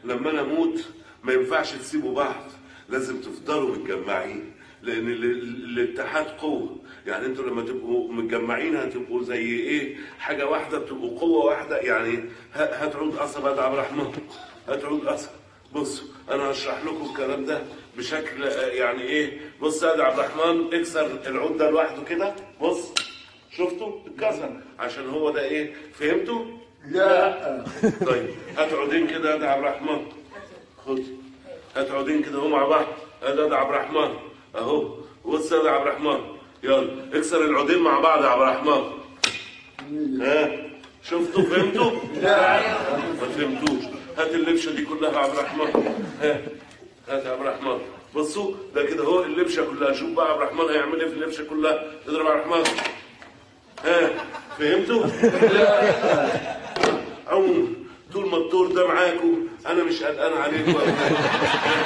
لما انا اموت ما ينفعش تسيبوا بعض لازم تفضلوا متجمعين لان ال- ال- الاتحاد قوه يعني انتوا لما تبقوا متجمعين هتبقوا زي ايه حاجه واحده بتبقوا قوه واحده يعني ه- هات عود قصب يا عبد الرحمن هات عود قصب بصوا انا هشرح لكم الكلام ده بشكل آه، يعني ايه بص يا عبد الرحمن اكسر العود ده لوحده كده بص شفتوا اتكسر عشان هو ده ايه فهمتوا لا طيب هات عودين كده يا عبد الرحمن خد هات عودين كده اهو مع بعض هذا يا عبد الرحمن اهو بص يا عبد الرحمن يلا اكسر العودين مع بعض يا عبد الرحمن ها شفتوا فهمتوا؟ لا ما فهمتوش هات اللبشه دي كلها يا عبد الرحمن ها هات يا عبد الرحمن بصوا ده كده اهو اللبشه كلها شوف بقى عبد الرحمن هيعمل ايه في اللبشه كلها اضرب يا عبد الرحمن ها فهمتوا؟ عموما طول ما الدور ده معاكم انا مش قلقان عليكم أبداً.